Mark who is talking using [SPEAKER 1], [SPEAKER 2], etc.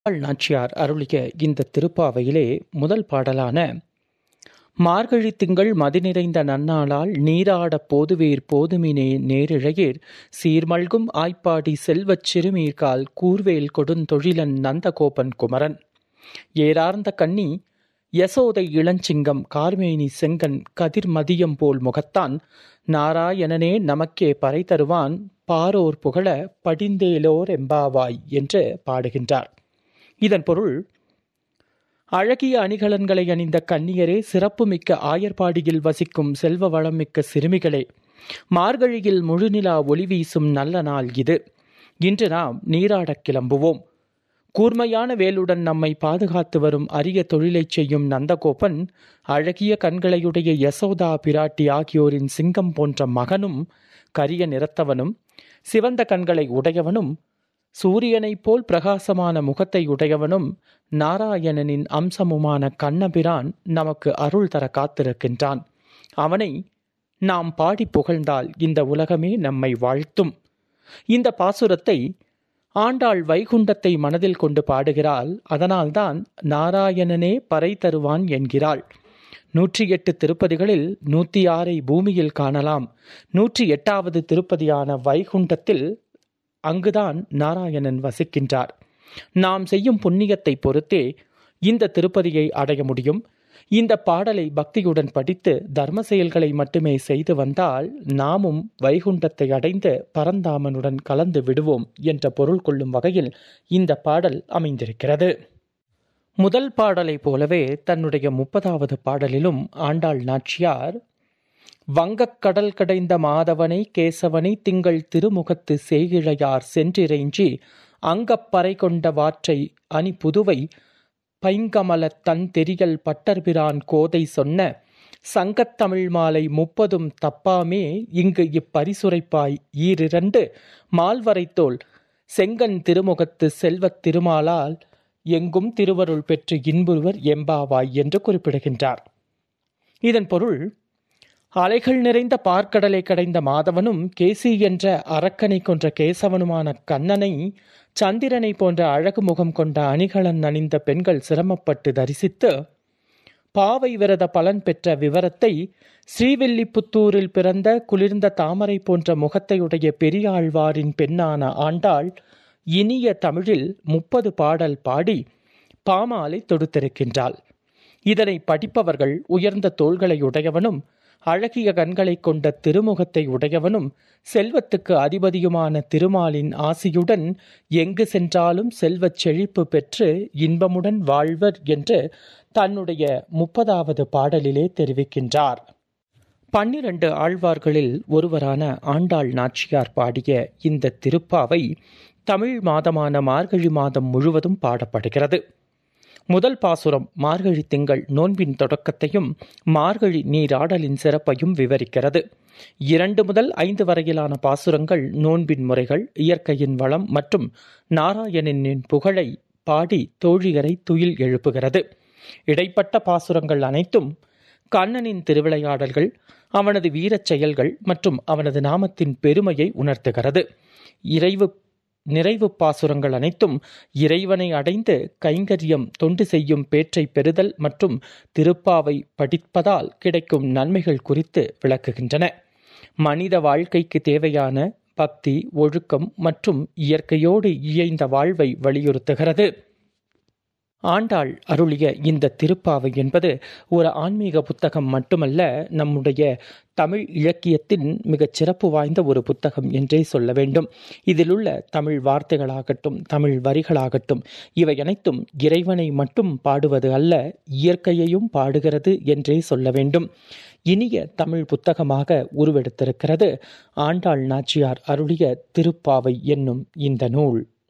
[SPEAKER 1] ஆண்டாள் நாச்சியார் அருளிய இந்த திருப்பாவையிலே முதல் பாடலான மார்கழி திங்கள் மதி நிறைந்த நன்னாளால் நீராடப் போதுவீர் போதுமினே நேரிழையீர் சீர்மல்கும் ஆய்ப்பாடி செல்வச் சிறுமீர்கால் கூர்வேல் கொடுந்தொழிலன் நந்தகோபன் குமரன் ஏரார்ந்த கண்ணி யசோதை இளஞ்சிங்கம் கார்மேனி செங்கன் கதிர் மதியம் போல் முகத்தான் நாராயணனே நமக்கே பறை தருவான் பாரோர் புகழ படிந்தேலோர் எம்பாவாய் என்று பாடுகின்றார் இதன் பொருள் அழகிய அணிகலன்களை அணிந்த கன்னியரே சிறப்புமிக்க ஆயர்பாடியில் வசிக்கும் செல்வ வளமிக்க சிறுமிகளே மார்கழியில் முழுநிலா ஒளி வீசும் நல்ல நாள் இது இன்று நாம் நீராடக் கிளம்புவோம் கூர்மையான வேலுடன் நம்மை பாதுகாத்து வரும் அரிய தொழிலைச் செய்யும் நந்தகோபன் அழகிய கண்களையுடைய யசோதா பிராட்டி ஆகியோரின் சிங்கம் போன்ற மகனும் கரிய நிறத்தவனும் சிவந்த கண்களை உடையவனும் சூரியனைப் போல் பிரகாசமான முகத்தை உடையவனும் நாராயணனின் அம்சமுமான கண்ணபிரான் நமக்கு அருள் தர காத்திருக்கின்றான் அவனை நாம் பாடி புகழ்ந்தால் இந்த உலகமே நம்மை வாழ்த்தும் இந்த பாசுரத்தை ஆண்டாள் வைகுண்டத்தை மனதில் கொண்டு பாடுகிறாள் அதனால்தான் நாராயணனே பறை தருவான் என்கிறாள் நூற்றி எட்டு திருப்பதிகளில் நூற்றி ஆறை பூமியில் காணலாம் நூற்றி எட்டாவது திருப்பதியான வைகுண்டத்தில் அங்குதான் நாராயணன் வசிக்கின்றார் நாம் செய்யும் புண்ணியத்தை பொறுத்தே இந்த திருப்பதியை அடைய முடியும் இந்த பாடலை பக்தியுடன் படித்து தர்ம செயல்களை மட்டுமே செய்து வந்தால் நாமும் வைகுண்டத்தை அடைந்து பரந்தாமனுடன் கலந்து விடுவோம் என்ற பொருள் கொள்ளும் வகையில் இந்த பாடல் அமைந்திருக்கிறது முதல் பாடலை போலவே தன்னுடைய முப்பதாவது பாடலிலும் ஆண்டாள் நாச்சியார் வங்கக் கடல் கடைந்த மாதவனை கேசவனை திங்கள் திருமுகத்து சேகிழையார் சென்றிறைஞ்சி அங்கப்பறை கொண்ட வாற்றை அணி புதுவை பைங்கமல தன் தெரியல் பட்டர்பிரான் கோதை சொன்ன சங்கத்தமிழ் மாலை முப்பதும் தப்பாமே இங்கு இப்பரிசுரைப்பாய் ஈரிரண்டு மால்வரைத்தோல் செங்கன் திருமுகத்து செல்வத் திருமாலால் எங்கும் திருவருள் பெற்று இன்புருவர் எம்பாவாய் என்று குறிப்பிடுகின்றார் இதன் பொருள் அலைகள் நிறைந்த பார்க்கடலை கடைந்த மாதவனும் கேசி என்ற அரக்கனை கொன்ற கேசவனுமான கண்ணனை சந்திரனை போன்ற அழகு முகம் கொண்ட அணிகலன் அணிந்த பெண்கள் சிரமப்பட்டு தரிசித்து பாவை விரத பலன் பெற்ற விவரத்தை ஸ்ரீவில்லிபுத்தூரில் பிறந்த குளிர்ந்த தாமரை போன்ற முகத்தையுடைய பெரியாழ்வாரின் பெண்ணான ஆண்டாள் இனிய தமிழில் முப்பது பாடல் பாடி பாமாலை தொடுத்திருக்கின்றாள் இதனை படிப்பவர்கள் உயர்ந்த தோள்களை உடையவனும் அழகிய கண்களை கொண்ட திருமுகத்தை உடையவனும் செல்வத்துக்கு அதிபதியுமான திருமாலின் ஆசியுடன் எங்கு சென்றாலும் செல்வச் செழிப்பு பெற்று இன்பமுடன் வாழ்வர் என்று தன்னுடைய முப்பதாவது பாடலிலே தெரிவிக்கின்றார் பன்னிரண்டு ஆழ்வார்களில் ஒருவரான ஆண்டாள் நாச்சியார் பாடிய இந்த திருப்பாவை தமிழ் மாதமான மார்கழி மாதம் முழுவதும் பாடப்படுகிறது முதல் பாசுரம் மார்கழி திங்கள் நோன்பின் தொடக்கத்தையும் மார்கழி நீராடலின் சிறப்பையும் விவரிக்கிறது இரண்டு முதல் ஐந்து வரையிலான பாசுரங்கள் நோன்பின் முறைகள் இயற்கையின் வளம் மற்றும் நாராயணனின் புகழை பாடி தோழியரை துயில் எழுப்புகிறது இடைப்பட்ட பாசுரங்கள் அனைத்தும் கண்ணனின் திருவிளையாடல்கள் அவனது வீரச் செயல்கள் மற்றும் அவனது நாமத்தின் பெருமையை உணர்த்துகிறது இறைவு நிறைவு பாசுரங்கள் அனைத்தும் இறைவனை அடைந்து கைங்கரியம் தொண்டு செய்யும் பேற்றை பெறுதல் மற்றும் திருப்பாவை படிப்பதால் கிடைக்கும் நன்மைகள் குறித்து விளக்குகின்றன மனித வாழ்க்கைக்கு தேவையான பக்தி ஒழுக்கம் மற்றும் இயற்கையோடு இயைந்த வாழ்வை வலியுறுத்துகிறது ஆண்டாள் அருளிய இந்த திருப்பாவை என்பது ஒரு ஆன்மீக புத்தகம் மட்டுமல்ல நம்முடைய தமிழ் இலக்கியத்தின் மிகச் சிறப்பு வாய்ந்த ஒரு புத்தகம் என்றே சொல்ல வேண்டும் இதில் உள்ள தமிழ் வார்த்தைகளாகட்டும் தமிழ் வரிகளாகட்டும் இவை அனைத்தும் இறைவனை மட்டும் பாடுவது அல்ல இயற்கையையும் பாடுகிறது என்றே சொல்ல வேண்டும் இனிய தமிழ் புத்தகமாக உருவெடுத்திருக்கிறது ஆண்டாள் நாச்சியார் அருளிய திருப்பாவை என்னும் இந்த நூல்